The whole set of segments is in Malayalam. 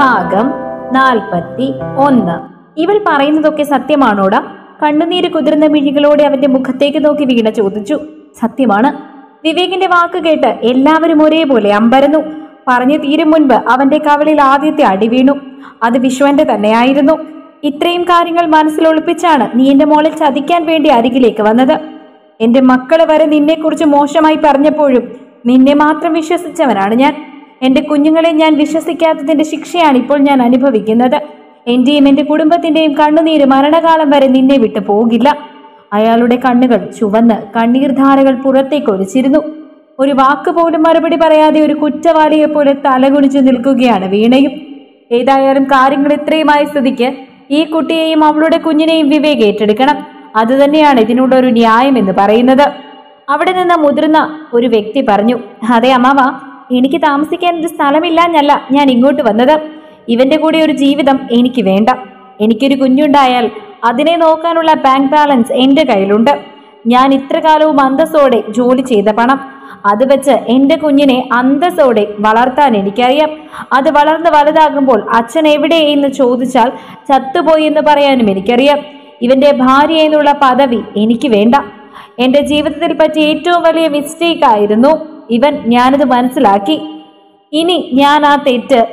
ഭാഗം നാൽപ്പത്തി ഒന്ന് ഇവൾ പറയുന്നതൊക്കെ സത്യമാണോടാ കണ്ണുനീര് കുതിർന്ന മിഴികളോടെ അവന്റെ മുഖത്തേക്ക് നോക്കി വീണ ചോദിച്ചു സത്യമാണ് വിവേകിന്റെ വാക്ക് കേട്ട് എല്ലാവരും ഒരേപോലെ അമ്പരന്നു പറഞ്ഞു തീരും മുൻപ് അവന്റെ കവളിൽ ആദ്യത്തെ അടി വീണു അത് വിശ്വന്റെ തന്നെയായിരുന്നു ഇത്രയും കാര്യങ്ങൾ മനസ്സിൽ ഒളിപ്പിച്ചാണ് നീ എന്റെ മോളെ ചതിക്കാൻ വേണ്ടി അരികിലേക്ക് വന്നത് എന്റെ മക്കളെ വരെ നിന്നെക്കുറിച്ച് മോശമായി പറഞ്ഞപ്പോഴും നിന്നെ മാത്രം വിശ്വസിച്ചവനാണ് ഞാൻ എന്റെ കുഞ്ഞുങ്ങളെ ഞാൻ വിശ്വസിക്കാത്തതിന്റെ ശിക്ഷയാണ് ഇപ്പോൾ ഞാൻ അനുഭവിക്കുന്നത് എന്റെയും എന്റെ കുടുംബത്തിന്റെയും കണ്ണുനീര് മരണകാലം വരെ നിന്നെ വിട്ടു പോകില്ല അയാളുടെ കണ്ണുകൾ ചുവന്ന് കണ്ണീർധാരകൾ പുറത്തേക്ക് ഒലിച്ചിരുന്നു ഒരു വാക്ക് പോലും മറുപടി പറയാതെ ഒരു കുറ്റവാളിയെ പോലെ തലകുനിച്ചു നിൽക്കുകയാണ് വീണയും ഏതായാലും കാര്യങ്ങൾ ഇത്രയുമായ സ്ഥിതിക്ക് ഈ കുട്ടിയെയും അവളുടെ കുഞ്ഞിനെയും വിവേക് ഏറ്റെടുക്കണം അതുതന്നെയാണ് ഇതിനുള്ള ഒരു ന്യായം എന്ന് പറയുന്നത് അവിടെ നിന്ന് മുതിർന്ന ഒരു വ്യക്തി പറഞ്ഞു അതെ അമ്മാവ എനിക്ക് താമസിക്കാൻ ഒരു സ്ഥലമില്ലാഞ്ഞല്ല ഞാൻ ഇങ്ങോട്ട് വന്നത് ഇവന്റെ കൂടെ ഒരു ജീവിതം എനിക്ക് വേണ്ട എനിക്കൊരു കുഞ്ഞുണ്ടായാൽ അതിനെ നോക്കാനുള്ള ബാങ്ക് ബാലൻസ് എന്റെ കയ്യിലുണ്ട് ഞാൻ ഇത്ര കാലവും അന്തസ്സോടെ ജോലി ചെയ്ത പണം അത് വെച്ച് എന്റെ കുഞ്ഞിനെ അന്തസ്സോടെ വളർത്താൻ എനിക്കറിയാം അത് വളർന്ന് വലുതാകുമ്പോൾ അച്ഛൻ എവിടെ എന്ന് ചോദിച്ചാൽ ചത്തുപോയി എന്ന് പറയാനും എനിക്കറിയാം ഇവന്റെ ഭാര്യ എന്നുള്ള പദവി എനിക്ക് വേണ്ട എന്റെ ജീവിതത്തിൽ പറ്റിയ ഏറ്റവും വലിയ മിസ്റ്റേക്ക് ആയിരുന്നു ഇവൻ ഞാനത് മനസ്സിലാക്കി ഇനി ഞാൻ ആ തെറ്റ്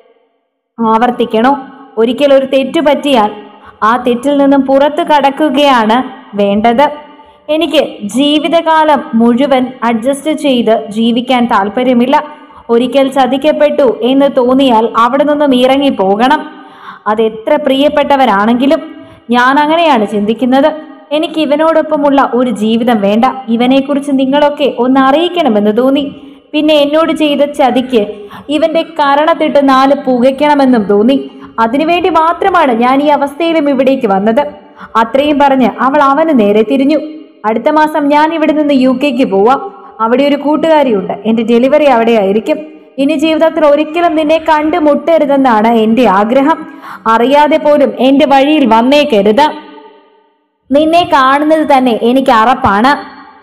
ആവർത്തിക്കണോ ഒരിക്കൽ ഒരു തെറ്റു പറ്റിയാൽ ആ തെറ്റിൽ നിന്നും പുറത്തു കടക്കുകയാണ് വേണ്ടത് എനിക്ക് ജീവിതകാലം മുഴുവൻ അഡ്ജസ്റ്റ് ചെയ്ത് ജീവിക്കാൻ താല്പര്യമില്ല ഒരിക്കൽ ചതിക്കപ്പെട്ടു എന്ന് തോന്നിയാൽ അവിടെ നിന്നും ഇറങ്ങി പോകണം അത് എത്ര പ്രിയപ്പെട്ടവരാണെങ്കിലും ഞാൻ അങ്ങനെയാണ് ചിന്തിക്കുന്നത് എനിക്ക് ഇവനോടൊപ്പമുള്ള ഒരു ജീവിതം വേണ്ട ഇവനെക്കുറിച്ച് നിങ്ങളൊക്കെ ഒന്ന് അറിയിക്കണമെന്ന് തോന്നി പിന്നെ എന്നോട് ചെയ്ത ചതിക്ക് ഇവന്റെ കരണത്തിട്ട് നാല് പുകയ്ക്കണമെന്നും തോന്നി അതിനുവേണ്ടി മാത്രമാണ് ഞാൻ ഈ അവസ്ഥയിലും ഇവിടേക്ക് വന്നത് അത്രയും പറഞ്ഞ് അവൾ അവന് നേരെ തിരിഞ്ഞു അടുത്ത മാസം ഞാൻ ഇവിടെ നിന്ന് യു കെക്ക് പോവാം അവിടെ ഒരു കൂട്ടുകാരിയുണ്ട് എന്റെ ഡെലിവറി അവിടെ ആയിരിക്കും ഇനി ജീവിതത്തിൽ ഒരിക്കലും നിന്നെ കണ്ടുമുട്ടരുതെന്നാണ് എന്റെ ആഗ്രഹം അറിയാതെ പോലും എന്റെ വഴിയിൽ വന്നേക്കരുത് നിന്നെ കാണുന്നത് തന്നെ എനിക്ക് അറപ്പാണ്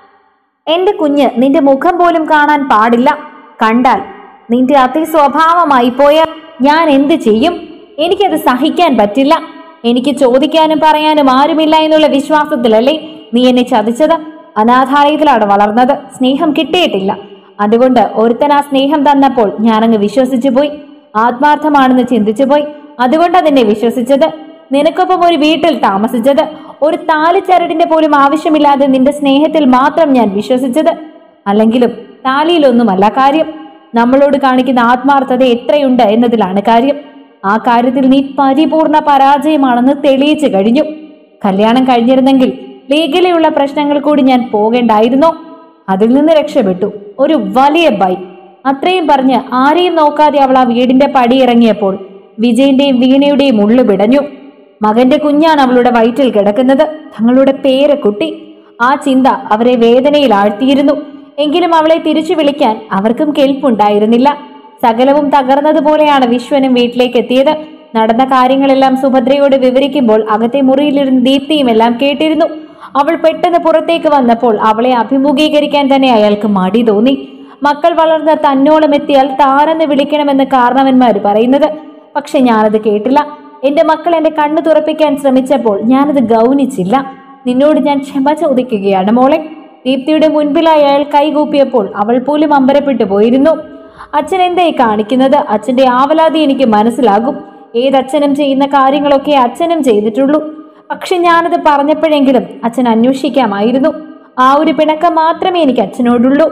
എന്റെ കുഞ്ഞ് നിന്റെ മുഖം പോലും കാണാൻ പാടില്ല കണ്ടാൽ നിന്റെ അതേ സ്വഭാവമായി പോയാൽ ഞാൻ എന്ത് ചെയ്യും എനിക്കത് സഹിക്കാൻ പറ്റില്ല എനിക്ക് ചോദിക്കാനും പറയാനും ആരുമില്ല എന്നുള്ള വിശ്വാസത്തിലല്ലേ നീ എന്നെ ചതിച്ചത് അനാഥാലയത്തിലാണ് വളർന്നത് സ്നേഹം കിട്ടിയിട്ടില്ല അതുകൊണ്ട് ഒരുത്തൻ ആ സ്നേഹം തന്നപ്പോൾ ഞാനങ്ങ് വിശ്വസിച്ചു പോയി ആത്മാർത്ഥമാണെന്ന് ചിന്തിച്ചു പോയി അതുകൊണ്ടാ നിന്നെ വിശ്വസിച്ചത് നിനക്കൊപ്പം ഒരു വീട്ടിൽ താമസിച്ചത് ഒരു താലിച്ചരടിന്റെ പോലും ആവശ്യമില്ലാതെ നിന്റെ സ്നേഹത്തിൽ മാത്രം ഞാൻ വിശ്വസിച്ചത് അല്ലെങ്കിലും താലിയിലൊന്നുമല്ല കാര്യം നമ്മളോട് കാണിക്കുന്ന ആത്മാർത്ഥത എത്രയുണ്ട് എന്നതിലാണ് കാര്യം ആ കാര്യത്തിൽ നീ പരിപൂർണ പരാജയമാണെന്ന് തെളിയിച്ചു കഴിഞ്ഞു കല്യാണം കഴിഞ്ഞിരുന്നെങ്കിൽ ലീഗലിയുള്ള പ്രശ്നങ്ങൾ കൂടി ഞാൻ പോകേണ്ടായിരുന്നോ അതിൽ നിന്ന് രക്ഷപ്പെട്ടു ഒരു വലിയ ബൈ അത്രയും പറഞ്ഞ് ആരെയും നോക്കാതെ അവൾ ആ വീടിന്റെ പടി ഇറങ്ങിയപ്പോൾ വിജയന്റെയും വീണയുടെയും ഉള്ളു പിടഞ്ഞു മകന്റെ കുഞ്ഞാണ് അവളുടെ വയറ്റിൽ കിടക്കുന്നത് തങ്ങളുടെ പേരക്കുട്ടി ആ ചിന്ത അവരെ വേദനയിൽ ആഴ്ത്തിയിരുന്നു എങ്കിലും അവളെ തിരിച്ചു വിളിക്കാൻ അവർക്കും കേൾപ്പുണ്ടായിരുന്നില്ല സകലവും തകർന്നതുപോലെയാണ് വിശ്വനും വീട്ടിലേക്ക് എത്തിയത് നടന്ന കാര്യങ്ങളെല്ലാം സുഭദ്രയോട് വിവരിക്കുമ്പോൾ അകത്തെ മുറിയിലിരുന്ന് ദീപ്തിയും എല്ലാം കേട്ടിരുന്നു അവൾ പെട്ടെന്ന് പുറത്തേക്ക് വന്നപ്പോൾ അവളെ അഭിമുഖീകരിക്കാൻ തന്നെ അയാൾക്ക് മടി തോന്നി മക്കൾ വളർന്ന് തന്നോളം എത്തിയാൽ താനെന്ന് വിളിക്കണമെന്ന് കാരണവന്മാര് പറയുന്നത് പക്ഷെ ഞാനത് കേട്ടില്ല എന്റെ മക്കൾ എന്റെ കണ്ണു തുറപ്പിക്കാൻ ശ്രമിച്ചപ്പോൾ ഞാനത് ഗൗനിച്ചില്ല നിന്നോട് ഞാൻ ക്ഷമ ചോദിക്കുകയാണ് മോളെ ദീപ്തിയുടെ മുൻപിലായി അയാൾ കൈകൂപ്പിയപ്പോൾ അവൾ പോലും അമ്പരപ്പെട്ടു പോയിരുന്നു അച്ഛൻ എന്തായി കാണിക്കുന്നത് അച്ഛന്റെ ആവലാതി എനിക്ക് മനസ്സിലാകും ഏതച്ഛനും ചെയ്യുന്ന കാര്യങ്ങളൊക്കെ അച്ഛനും ചെയ്തിട്ടുള്ളൂ പക്ഷെ ഞാനത് പറഞ്ഞപ്പോഴെങ്കിലും അച്ഛൻ അന്വേഷിക്കാമായിരുന്നു ആ ഒരു പിണക്കം മാത്രമേ എനിക്ക് അച്ഛനോടുള്ളൂ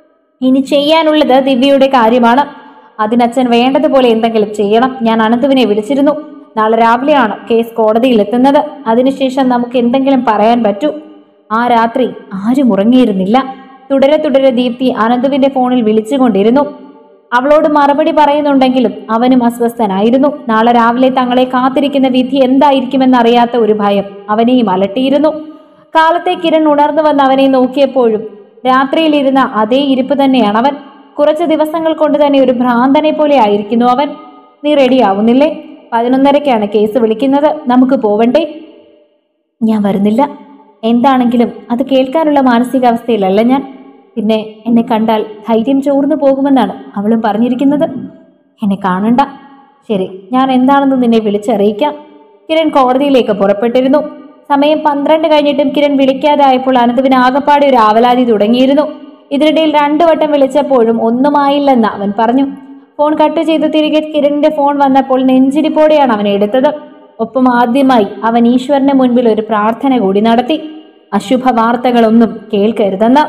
ഇനി ചെയ്യാനുള്ളത് ദിവ്യയുടെ കാര്യമാണ് അതിനച്ഛൻ വേണ്ടതുപോലെ എന്തെങ്കിലും ചെയ്യണം ഞാൻ അനന്തുവിനെ വിളിച്ചിരുന്നു നാളെ രാവിലെയാണ് കേസ് കോടതിയിൽ എത്തുന്നത് അതിനുശേഷം നമുക്ക് എന്തെങ്കിലും പറയാൻ പറ്റൂ ആ രാത്രി ആരും ഉറങ്ങിയിരുന്നില്ല തുടരെ തുടരെ ദീപ്തി അനന്തുവിന്റെ ഫോണിൽ വിളിച്ചുകൊണ്ടിരുന്നു അവളോട് മറുപടി പറയുന്നുണ്ടെങ്കിലും അവനും അസ്വസ്ഥനായിരുന്നു നാളെ രാവിലെ തങ്ങളെ കാത്തിരിക്കുന്ന വിധി എന്തായിരിക്കുമെന്നറിയാത്ത ഒരു ഭയം അവനെയും അലട്ടിയിരുന്നു കാലത്തെ കിരൺ ഉണർന്നു വന്ന് അവനെ നോക്കിയപ്പോഴും രാത്രിയിലിരുന്ന അതേ ഇരിപ്പ് തന്നെയാണ് അവൻ കുറച്ച് ദിവസങ്ങൾ കൊണ്ട് തന്നെ ഒരു ഭ്രാന്തനെ പോലെ ആയിരിക്കുന്നു അവൻ നീ റെഡിയാവുന്നില്ലേ പതിനൊന്നരക്കാണ് കേസ് വിളിക്കുന്നത് നമുക്ക് പോവണ്ടേ ഞാൻ വരുന്നില്ല എന്താണെങ്കിലും അത് കേൾക്കാനുള്ള മാനസികാവസ്ഥയിലല്ല ഞാൻ പിന്നെ എന്നെ കണ്ടാൽ ധൈര്യം ചോർന്നു പോകുമെന്നാണ് അവളും പറഞ്ഞിരിക്കുന്നത് എന്നെ കാണണ്ട ശരി ഞാൻ എന്താണെന്ന് നിന്നെ വിളിച്ചറിയിക്കാം കിരൺ കോടതിയിലേക്ക് പുറപ്പെട്ടിരുന്നു സമയം പന്ത്രണ്ട് കഴിഞ്ഞിട്ടും കിരൺ വിളിക്കാതായപ്പോൾ അനന്തുവിന് ആകപ്പാടെ ഒരു ആവലാതി തുടങ്ങിയിരുന്നു ഇതിനിടയിൽ രണ്ടു വട്ടം വിളിച്ചപ്പോഴും ഒന്നുമായില്ലെന്ന് അവൻ പറഞ്ഞു ഫോൺ കട്ട് ചെയ്ത് തിരികെ കിരണിന്റെ ഫോൺ വന്നപ്പോൾ നെഞ്ചിരിപ്പോടെയാണ് അവൻ എടുത്തത് ഒപ്പം ആദ്യമായി അവൻ ഈശ്വരന് മുൻപിൽ ഒരു പ്രാർത്ഥന കൂടി നടത്തി അശുഭ വാർത്തകളൊന്നും കേൾക്കരുതെന്ന്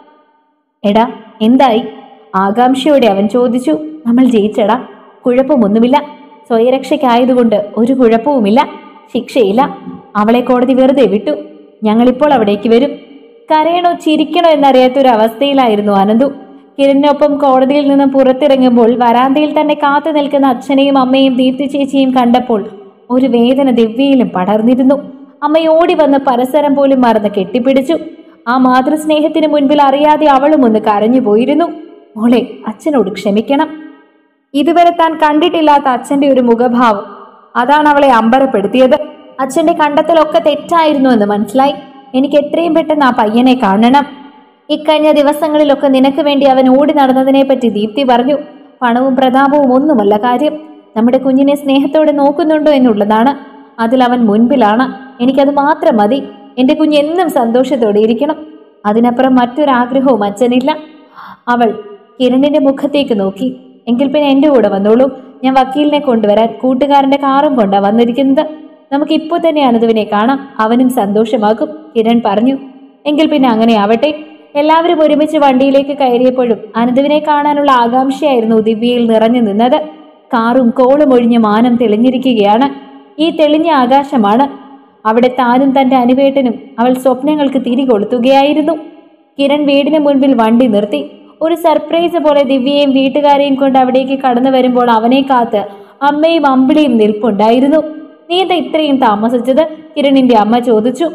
എടാ എന്തായി ആകാംക്ഷയോടെ അവൻ ചോദിച്ചു നമ്മൾ ജയിച്ചടാ കുഴപ്പമൊന്നുമില്ല സ്വയരക്ഷയ്ക്കായതുകൊണ്ട് ഒരു കുഴപ്പവുമില്ല ശിക്ഷയില്ല അവളെ കോടതി വെറുതെ വിട്ടു ഞങ്ങളിപ്പോൾ അവിടേക്ക് വരും കരയണോ ചിരിക്കണോ എന്നറിയാത്തൊരു അവസ്ഥയിലായിരുന്നു അനന്തു കിരണിനൊപ്പം കോടതിയിൽ നിന്നും പുറത്തിറങ്ങുമ്പോൾ വരാന്തയിൽ തന്നെ കാത്തു നിൽക്കുന്ന അച്ഛനെയും അമ്മയും ദീപ്തി ചേച്ചിയും കണ്ടപ്പോൾ ഒരു വേദന ദിവ്യയിലും പടർന്നിരുന്നു അമ്മ ഓടി വന്ന് പരസ്പരം പോലും മറന്ന് കെട്ടിപ്പിടിച്ചു ആ മാതൃസ്നേഹത്തിന് മുൻപിൽ അറിയാതെ അവളും ഒന്ന് കരഞ്ഞു പോയിരുന്നു മോളെ അച്ഛനോട് ക്ഷമിക്കണം ഇതുവരെ താൻ കണ്ടിട്ടില്ലാത്ത അച്ഛന്റെ ഒരു മുഖഭാവം അതാണ് അവളെ അമ്പരപ്പെടുത്തിയത് അച്ഛന്റെ കണ്ടെത്തലൊക്കെ തെറ്റായിരുന്നു എന്ന് മനസ്സിലായി എനിക്ക് എത്രയും പെട്ടെന്ന് ആ പയ്യനെ കാണണം ഇക്കഴിഞ്ഞ ദിവസങ്ങളിലൊക്കെ നിനക്ക് വേണ്ടി അവൻ ഓടി നടന്നതിനെ പറ്റി ദീപ്തി പറഞ്ഞു പണവും പ്രതാപവും ഒന്നുമല്ല കാര്യം നമ്മുടെ കുഞ്ഞിനെ സ്നേഹത്തോടെ നോക്കുന്നുണ്ടോ എന്നുള്ളതാണ് അതിൽ അവൻ മുൻപിലാണ് എനിക്കത് മാത്രം മതി എന്റെ കുഞ്ഞ് എന്നും സന്തോഷത്തോടെ ഇരിക്കണം അതിനപ്പുറം മറ്റൊരാഗ്രഹവും അച്ഛനില്ല അവൾ കിരണിന്റെ മുഖത്തേക്ക് നോക്കി എങ്കിൽ പിന്നെ എന്റെ കൂടെ വന്നോളൂ ഞാൻ വക്കീലിനെ കൊണ്ടുവരാൻ കൂട്ടുകാരന്റെ കാറും കൊണ്ടാ വന്നിരിക്കുന്നത് നമുക്ക് ഇപ്പോൾ തന്നെ അനന്തുവിനെ കാണാം അവനും സന്തോഷമാകും കിരൺ പറഞ്ഞു എങ്കിൽ പിന്നെ അങ്ങനെ ആവട്ടെ എല്ലാവരും ഒരുമിച്ച് വണ്ടിയിലേക്ക് കയറിയപ്പോഴും അനന്തുവിനെ കാണാനുള്ള ആകാംക്ഷയായിരുന്നു ദിവ്യയിൽ നിറഞ്ഞു നിന്നത് കാറും കോളും ഒഴിഞ്ഞ് മാനം തെളിഞ്ഞിരിക്കുകയാണ് ഈ തെളിഞ്ഞ ആകാശമാണ് അവിടെ താനും തന്റെ അനുവേട്ടനും അവൾ സ്വപ്നങ്ങൾക്ക് തിരികൊളുത്തുകയായിരുന്നു കിരൺ വീടിന് മുൻപിൽ വണ്ടി നിർത്തി ഒരു സർപ്രൈസ് പോലെ ദിവ്യയും വീട്ടുകാരെയും കൊണ്ട് അവിടേക്ക് കടന്നു വരുമ്പോൾ അവനെ കാത്ത് അമ്മയും അമ്പിളിയും നിൽപ്പുണ്ടായിരുന്നു നീ എന്താ ഇത്രയും താമസിച്ചത് കിരണിന്റെ അമ്മ ചോദിച്ചു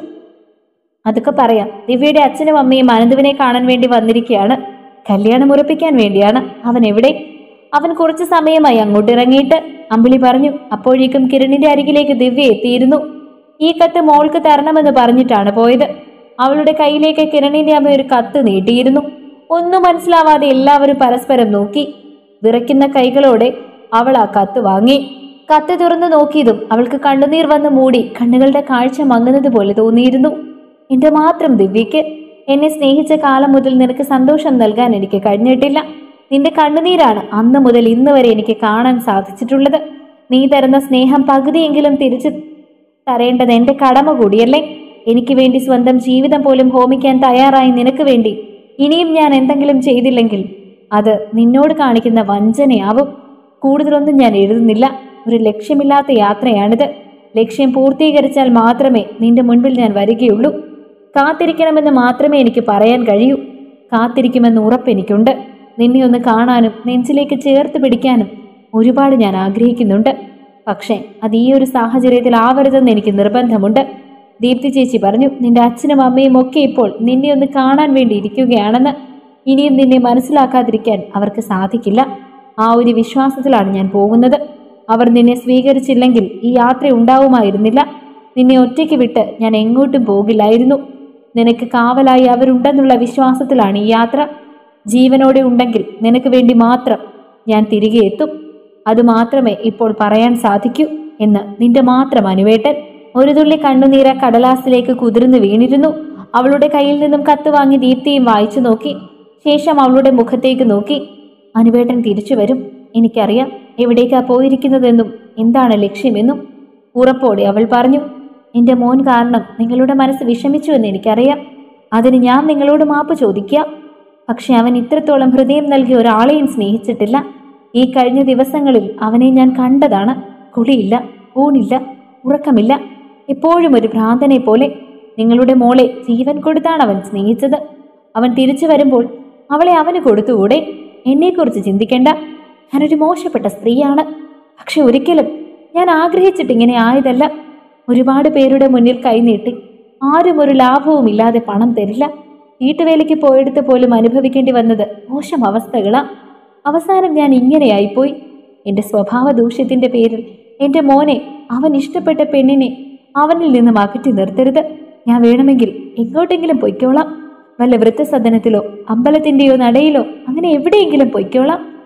അതൊക്കെ പറയാം ദിവ്യയുടെ അച്ഛനും അമ്മയും അനന്തുവിനെ കാണാൻ വേണ്ടി വന്നിരിക്കുകയാണ് കല്യാണം ഉറപ്പിക്കാൻ വേണ്ടിയാണ് അവൻ എവിടെ അവൻ കുറച്ചു സമയമായി അങ്ങോട്ട് ഇറങ്ങിയിട്ട് അമ്പിളി പറഞ്ഞു അപ്പോഴേക്കും കിരണിന്റെ അരികിലേക്ക് ദിവ്യ എത്തിയിരുന്നു ഈ കത്ത് മോൾക്ക് തരണമെന്ന് പറഞ്ഞിട്ടാണ് പോയത് അവളുടെ കയ്യിലേക്ക് കിരണിന്റെ അമ്മ ഒരു കത്ത് നീട്ടിയിരുന്നു ഒന്നും മനസ്സിലാവാതെ എല്ലാവരും പരസ്പരം നോക്കി വിറയ്ക്കുന്ന കൈകളോടെ അവൾ ആ കത്ത് വാങ്ങി കത്ത് തുറന്നു നോക്കിയതും അവൾക്ക് കണ്ണുനീർ വന്ന് മൂടി കണ്ണുകളുടെ കാഴ്ച മങ്ങുന്നത് പോലെ തോന്നിയിരുന്നു എന്റെ മാത്രം ദിവ്യയ്ക്ക് എന്നെ സ്നേഹിച്ച കാലം മുതൽ നിനക്ക് സന്തോഷം നൽകാൻ എനിക്ക് കഴിഞ്ഞിട്ടില്ല നിന്റെ കണ്ണുനീരാണ് അന്ന് മുതൽ ഇന്ന് വരെ എനിക്ക് കാണാൻ സാധിച്ചിട്ടുള്ളത് നീ തരുന്ന സ്നേഹം പകുതിയെങ്കിലും തിരിച്ചു തരേണ്ടത് എന്റെ കടമ കൂടിയല്ലേ എനിക്ക് വേണ്ടി സ്വന്തം ജീവിതം പോലും ഹോമിക്കാൻ തയ്യാറായി നിനക്ക് വേണ്ടി ഇനിയും ഞാൻ എന്തെങ്കിലും ചെയ്തില്ലെങ്കിൽ അത് നിന്നോട് കാണിക്കുന്ന വഞ്ചനയാവും കൂടുതലൊന്നും ഞാൻ എഴുതുന്നില്ല ഒരു ലക്ഷ്യമില്ലാത്ത യാത്രയാണിത് ലക്ഷ്യം പൂർത്തീകരിച്ചാൽ മാത്രമേ നിന്റെ മുൻപിൽ ഞാൻ വരികയുള്ളൂ കാത്തിരിക്കണമെന്ന് മാത്രമേ എനിക്ക് പറയാൻ കഴിയൂ കാത്തിരിക്കുമെന്ന് ഉറപ്പെനിക്കുണ്ട് നിന്നെ ഒന്ന് കാണാനും നെഞ്ചിലേക്ക് ചേർത്ത് പിടിക്കാനും ഒരുപാട് ഞാൻ ആഗ്രഹിക്കുന്നുണ്ട് പക്ഷേ അത് ഈ ഒരു സാഹചര്യത്തിൽ ആവരുതെന്ന് എനിക്ക് നിർബന്ധമുണ്ട് ദീപ്തി ചേച്ചി പറഞ്ഞു നിന്റെ അച്ഛനും അമ്മയും ഒക്കെ ഇപ്പോൾ നിന്നെ ഒന്ന് കാണാൻ വേണ്ടി ഇരിക്കുകയാണെന്ന് ഇനിയും നിന്നെ മനസ്സിലാക്കാതിരിക്കാൻ അവർക്ക് സാധിക്കില്ല ആ ഒരു വിശ്വാസത്തിലാണ് ഞാൻ പോകുന്നത് അവർ നിന്നെ സ്വീകരിച്ചില്ലെങ്കിൽ ഈ യാത്ര ഉണ്ടാവുമായിരുന്നില്ല നിന്നെ ഒറ്റയ്ക്ക് വിട്ട് ഞാൻ എങ്ങോട്ടും പോകില്ലായിരുന്നു നിനക്ക് കാവലായി അവരുണ്ടെന്നുള്ള വിശ്വാസത്തിലാണ് ഈ യാത്ര ജീവനോടെ ഉണ്ടെങ്കിൽ നിനക്ക് വേണ്ടി മാത്രം ഞാൻ തിരികെ എത്തും അത് മാത്രമേ ഇപ്പോൾ പറയാൻ സാധിക്കൂ എന്ന് നിന്റെ മാത്രം അനുവേട്ടൻ ഒരു തുള്ളി കണ്ണുനീര കടലാസിലേക്ക് കുതിർന്നു വീണിരുന്നു അവളുടെ കയ്യിൽ നിന്നും കത്ത് വാങ്ങി ദീപ്തിയും വായിച്ചു നോക്കി ശേഷം അവളുടെ മുഖത്തേക്ക് നോക്കി അനുവേട്ടൻ തിരിച്ചു വരും എനിക്കറിയാം എവിടേക്കാ പോയിരിക്കുന്നതെന്നും എന്താണ് ലക്ഷ്യമെന്നും ഉറപ്പോടെ അവൾ പറഞ്ഞു എന്റെ മോൻ കാരണം നിങ്ങളുടെ മനസ്സ് വിഷമിച്ചു എന്ന് എനിക്കറിയാം അതിന് ഞാൻ നിങ്ങളോട് മാപ്പ് ചോദിക്കുക പക്ഷെ അവൻ ഇത്രത്തോളം ഹൃദയം നൽകിയ ഒരാളെയും സ്നേഹിച്ചിട്ടില്ല ഈ കഴിഞ്ഞ ദിവസങ്ങളിൽ അവനെ ഞാൻ കണ്ടതാണ് കുളിയില്ല ഊണില്ല ഉറക്കമില്ല എപ്പോഴും ഒരു ഭ്രാന്തനെ പോലെ നിങ്ങളുടെ മോളെ ജീവൻ കൊടുത്താണ് അവൻ സ്നേഹിച്ചത് അവൻ തിരിച്ചു വരുമ്പോൾ അവളെ അവന് കൊടുത്തുകൂടെ എന്നെക്കുറിച്ച് ചിന്തിക്കേണ്ട ഞാനൊരു മോശപ്പെട്ട സ്ത്രീയാണ് പക്ഷെ ഒരിക്കലും ഞാൻ ആഗ്രഹിച്ചിട്ട് ഇങ്ങനെ ആയതല്ല ഒരുപാട് പേരുടെ മുന്നിൽ കൈനീട്ടി ആരും ഒരു ലാഭവും ഇല്ലാതെ പണം തരില്ല വീട്ടുവേലയ്ക്ക് പോയെടുത്ത് പോലും അനുഭവിക്കേണ്ടി വന്നത് മോശം അവസ്ഥകളാ അവസാനം ഞാൻ ഇങ്ങനെയായിപ്പോയി എന്റെ സ്വഭാവ ദൂഷ്യത്തിന്റെ പേരിൽ എന്റെ മോനെ അവൻ ഇഷ്ടപ്പെട്ട പെണ്ണിനെ അവനിൽ നിന്നും അകറ്റി നിർത്തരുത് ഞാൻ വേണമെങ്കിൽ എങ്ങോട്ടെങ്കിലും പൊയ്ക്കോളാം വല്ല വൃദ്ധസദനത്തിലോ അമ്പലത്തിന്റെയോ നടയിലോ അങ്ങനെ എവിടെയെങ്കിലും പൊയ്ക്കോളാം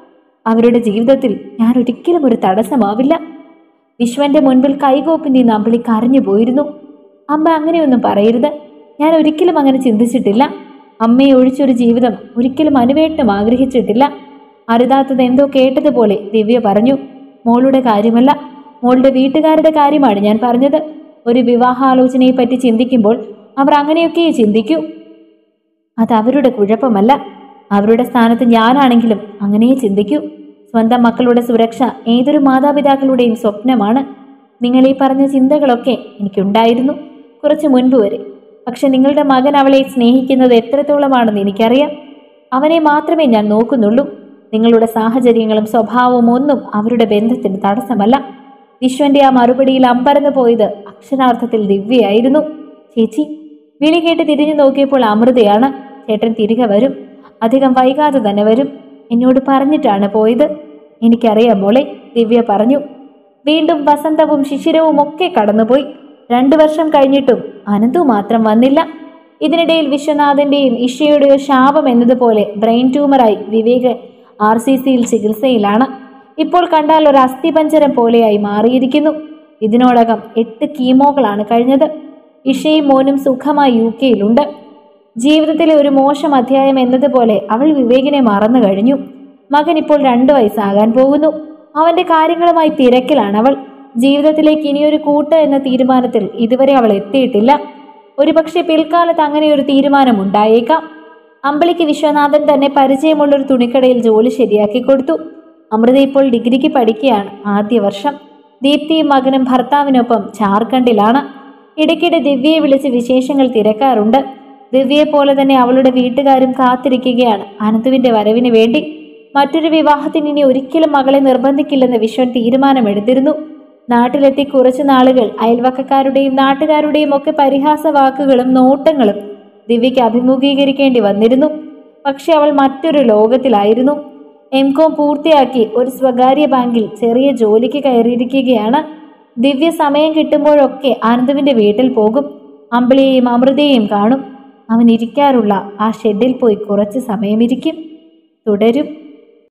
അവരുടെ ജീവിതത്തിൽ ഞാൻ ഒരിക്കലും ഒരു തടസ്സമാവില്ല വിശ്വന്റെ മുൻപിൽ കൈകോപ്പി നിന്ന് അമ്പിളി കരഞ്ഞു പോയിരുന്നു അമ്മ അങ്ങനെയൊന്നും പറയരുത് ഞാൻ ഒരിക്കലും അങ്ങനെ ചിന്തിച്ചിട്ടില്ല അമ്മയെ ഒഴിച്ചൊരു ജീവിതം ഒരിക്കലും അനുവേട്ടനും ആഗ്രഹിച്ചിട്ടില്ല അരുതാത്തത് എന്തോ കേട്ടതുപോലെ ദിവ്യ പറഞ്ഞു മോളുടെ കാര്യമല്ല മോളുടെ വീട്ടുകാരുടെ കാര്യമാണ് ഞാൻ പറഞ്ഞത് ഒരു വിവാഹാലോചനയെ പറ്റി ചിന്തിക്കുമ്പോൾ അവർ അങ്ങനെയൊക്കെ ചിന്തിക്കൂ അത് അവരുടെ കുഴപ്പമല്ല അവരുടെ സ്ഥാനത്ത് ഞാനാണെങ്കിലും അങ്ങനെ ചിന്തിക്കൂ സ്വന്തം മക്കളുടെ സുരക്ഷ ഏതൊരു മാതാപിതാക്കളുടെയും സ്വപ്നമാണ് നിങ്ങൾ ഈ പറഞ്ഞ ചിന്തകളൊക്കെ എനിക്കുണ്ടായിരുന്നു കുറച്ച് മുൻപ് വരെ പക്ഷെ നിങ്ങളുടെ മകൻ അവളെ സ്നേഹിക്കുന്നത് എത്രത്തോളമാണെന്ന് എനിക്കറിയാം അവനെ മാത്രമേ ഞാൻ നോക്കുന്നുള്ളൂ നിങ്ങളുടെ സാഹചര്യങ്ങളും സ്വഭാവവും ഒന്നും അവരുടെ ബന്ധത്തിന് തടസ്സമല്ല വിശ്വന്റെ ആ മറുപടിയിൽ അമ്പരന്ന് പോയത് അക്ഷരാർത്ഥത്തിൽ ദിവ്യയായിരുന്നു ചേച്ചി വിളി കേട്ട് തിരിഞ്ഞു നോക്കിയപ്പോൾ അമൃതയാണ് ചേട്ടൻ തിരികെ വരും അധികം വൈകാതെ തന്നെ വരും എന്നോട് പറഞ്ഞിട്ടാണ് പോയത് എനിക്കറിയാം മോളെ ദിവ്യ പറഞ്ഞു വീണ്ടും വസന്തവും ശിശിരവും ഒക്കെ കടന്നുപോയി രണ്ടു വർഷം കഴിഞ്ഞിട്ടും അനന്തു മാത്രം വന്നില്ല ഇതിനിടയിൽ വിശ്വനാഥന്റെയും ഇഷയുടെയോ ശാപം എന്നതുപോലെ ബ്രെയിൻ ട്യൂമറായി വിവേക് ആർ സി സിയിൽ ചികിത്സയിലാണ് ഇപ്പോൾ കണ്ടാൽ ഒരു അസ്ഥിപഞ്ചരം പോലെയായി മാറിയിരിക്കുന്നു ഇതിനോടകം എട്ട് കീമോകളാണ് കഴിഞ്ഞത് ഇഷയും മോനും സുഖമായി യു കെയിലുണ്ട് ജീവിതത്തിലെ ഒരു മോശം അധ്യായം എന്നതുപോലെ അവൾ വിവേകിനെ മറന്നു കഴിഞ്ഞു മകൻ ഇപ്പോൾ രണ്ടു വയസ്സാകാൻ പോകുന്നു അവന്റെ കാര്യങ്ങളുമായി തിരക്കിലാണ് അവൾ ജീവിതത്തിലേക്ക് ഇനിയൊരു കൂട്ട് എന്ന തീരുമാനത്തിൽ ഇതുവരെ അവൾ എത്തിയിട്ടില്ല ഒരുപക്ഷെ പിൽക്കാലത്ത് അങ്ങനെ ഒരു തീരുമാനം ഉണ്ടായേക്കാം അമ്പിളിക്ക് വിശ്വനാഥൻ തന്നെ പരിചയമുള്ള ഒരു തുണിക്കടയിൽ ജോലി ശരിയാക്കി കൊടുത്തു അമൃത ഇപ്പോൾ ഡിഗ്രിക്ക് പഠിക്കുകയാണ് ആദ്യ വർഷം ദീപ്തിയും മകനും ഭർത്താവിനൊപ്പം ജാർഖണ്ഡിലാണ് ഇടയ്ക്കിടെ ദിവ്യയെ വിളിച്ച് വിശേഷങ്ങൾ തിരക്കാറുണ്ട് ദിവ്യയെ പോലെ തന്നെ അവളുടെ വീട്ടുകാരും കാത്തിരിക്കുകയാണ് അനന്തുവിന്റെ വരവിന് വേണ്ടി മറ്റൊരു വിവാഹത്തിന് ഇനി ഒരിക്കലും മകളെ നിർബന്ധിക്കില്ലെന്ന് വിശ്വൻ തീരുമാനമെടുത്തിരുന്നു നാട്ടിലെത്തി കുറച്ചു നാളുകൾ അയൽവക്കക്കാരുടെയും നാട്ടുകാരുടെയും ഒക്കെ പരിഹാസ വാക്കുകളും നോട്ടങ്ങളും ദിവ്യയ്ക്ക് അഭിമുഖീകരിക്കേണ്ടി വന്നിരുന്നു പക്ഷെ അവൾ മറ്റൊരു ലോകത്തിലായിരുന്നു എം കോം പൂർത്തിയാക്കി ഒരു സ്വകാര്യ ബാങ്കിൽ ചെറിയ ജോലിക്ക് കയറിയിരിക്കുകയാണ് ദിവ്യ സമയം കിട്ടുമ്പോഴൊക്കെ ആനന്ദുവിന്റെ വീട്ടിൽ പോകും അമ്പിളിയെയും അമൃതയെയും കാണും അവൻ ഇരിക്കാറുള്ള ആ ഷെഡിൽ പോയി കുറച്ച് സമയമിരിക്കും തുടരും